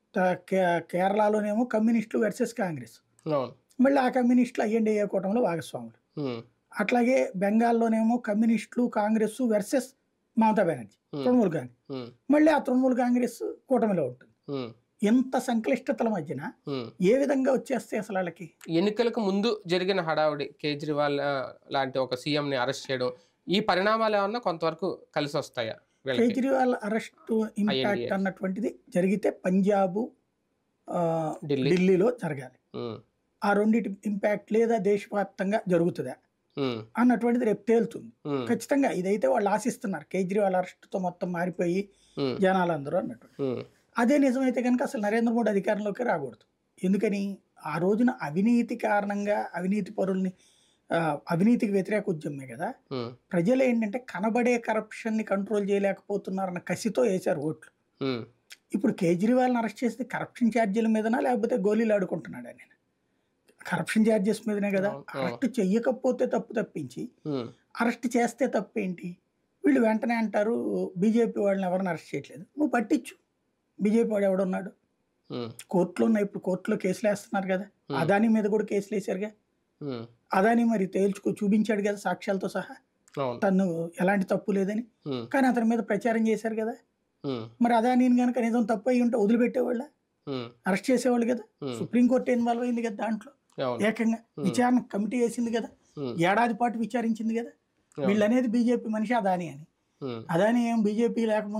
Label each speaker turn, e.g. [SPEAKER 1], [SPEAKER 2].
[SPEAKER 1] త- కే- కేరళలోనేమో కమ్యూనిస్టులు వర్సెస్ కాంగ్రెస్
[SPEAKER 2] అవును
[SPEAKER 1] మళ్ళీ ఆ కమ్యూనిస్టులు అయ్యండి ఏ కూటమిలో భాగస్వాములు
[SPEAKER 2] ఉమ్,
[SPEAKER 1] అట్లాగే బెంగాల్లోనేమో కమ్యూనిస్టులు కాంగ్రెస్ వర్సెస్ మమతా బెనర్జీ
[SPEAKER 2] Hmm.
[SPEAKER 1] తృణమూల్ కాంగ్రెస్
[SPEAKER 2] ఉమ్,
[SPEAKER 1] మళ్ళీ ఆ తృణమూల్ కాంగ్రెస్ కూటమిలో ఉంటుంది
[SPEAKER 2] ఉమ్,
[SPEAKER 1] ఎంత సంక్లిష్టతల మధ్యన
[SPEAKER 2] ఉమ్.
[SPEAKER 1] ఏ విధంగా వచ్చేస్తాయి అసలు వాళ్ళకి
[SPEAKER 2] ఎన్నికలకు ముందు జరిగిన హడావుడి కేజ్రీవాల్ ఆ, లాంటి ఒక సీఎం ని అరెస్ట్ చేయడం ఈ పరిణామాలు ఏమన్నా కొంతవరకు కలిసి వస్తాయా వీళ్ళకి
[SPEAKER 1] కేజ్రీవాల్ అరెస్ట్ ఇంపాక్ట్
[SPEAKER 2] INDA.
[SPEAKER 1] అన్నటువంటిది జరిగితే పంజాబ్ ఆ,
[SPEAKER 2] ఢిల్లీ.
[SPEAKER 1] ఢిల్లీలో జరగాలి
[SPEAKER 2] ఉమ్,
[SPEAKER 1] ఆ రెండింటి ఇంపాక్ట్ లేదా దేశవ్యాప్తంగా జరుగుతుందా
[SPEAKER 2] ఉమ్,
[SPEAKER 1] అన్నటువంటిది రేపు తేలుతుంది
[SPEAKER 2] ఉమ్,
[SPEAKER 1] ఖచ్చితంగా ఇదైతే వాళ్ళు ఆశిస్తున్నారు కేజ్రీవాల్ అరెస్ట్తో మొత్తం మారిపోయి
[SPEAKER 2] ఉమ్,
[SPEAKER 1] జనాలందరూ అన్నట్టు
[SPEAKER 2] ఉమ్,
[SPEAKER 1] అదే నిజమైతే కనుక అసలు నరేంద్ర మోడీ అధికారంలోకి రాకూడదు ఎందుకని ఆ రోజున అవినీతి కారణంగా అవినీతి పరుల్ని ఆ, అవినీతికి వ్యతిరేక ఉద్యమే కదా
[SPEAKER 2] ఉమ్,
[SPEAKER 1] ప్రజలు ఏంటంటే కనబడే కరప్షన్ని కంట్రోల్ చేయలేకపోతున్నారన్న కసితో వేశారు ఓట్లు
[SPEAKER 2] ఉమ్,
[SPEAKER 1] ఇప్పుడు కేజ్రీవాల్ని అరెస్ట్ చేస్తే కరప్షన్ ఛార్జీల మీదనా లేకపోతే గోళీలు ఆడుకుంటున్నాడా నేను కరప్షన్ ఛార్జెస్ మీదనే కదా
[SPEAKER 2] అవును, అవును.
[SPEAKER 1] అరెస్ట్ చెయ్యకపోతే తప్పు తప్పించి
[SPEAKER 2] ఉమ్,
[SPEAKER 1] అరెస్ట్ చేస్తే తప్పేంటి వీళ్ళు వెంటనే అంటారు బీజేపీ వాళ్ళని ఎవరిని అరెస్ట్ చేయట్లేదు నువ్వు పట్టించు బీజేపీ వాడు ఎవడున్నాడు
[SPEAKER 2] ఉమ్,
[SPEAKER 1] కోర్టులో ఉన్నాయి ఇప్పుడు కోర్టులో కేసులు వేస్తున్నారు కదా
[SPEAKER 2] Hmm.
[SPEAKER 1] అదానీ మీద కూడా కేసులు వేశారుగా
[SPEAKER 2] ఉమ్,
[SPEAKER 1] అదానీ మరి తేల్చుకో చూపించాడు కదా సాక్ష్యాలతో సహా
[SPEAKER 2] అవును
[SPEAKER 1] తను ఎలాంటి తప్పు లేదని
[SPEAKER 2] ఉమ్,
[SPEAKER 1] కానీ అతని మీద ప్రచారం చేశారు కదా
[SPEAKER 2] ఉమ్,
[SPEAKER 1] మరి అదానీని కనుక నిజం తప్పు అయ్యి ఉంటే వదిలిపెట్టేవాళ్ళ
[SPEAKER 2] ఉమ్,
[SPEAKER 1] అరెస్ట్ చేసేవాళ్ళు కదా
[SPEAKER 2] ఉమ్,
[SPEAKER 1] సుప్రీంకోర్టు ఇన్వాల్వ్ అయింది కదా దాంట్లో
[SPEAKER 2] అవును
[SPEAKER 1] ఏకంగా విచారణ కమిటీ వేసింది కదా
[SPEAKER 2] ఉమ్,
[SPEAKER 1] ఏడాది పాటు విచారించింది కదా
[SPEAKER 2] అవును.
[SPEAKER 1] వీళ్ళనేది బీజేపీ మనిషి అదాని అని
[SPEAKER 2] ఉమ్.
[SPEAKER 1] అదాని ఏం బీజేపీ లేకముందు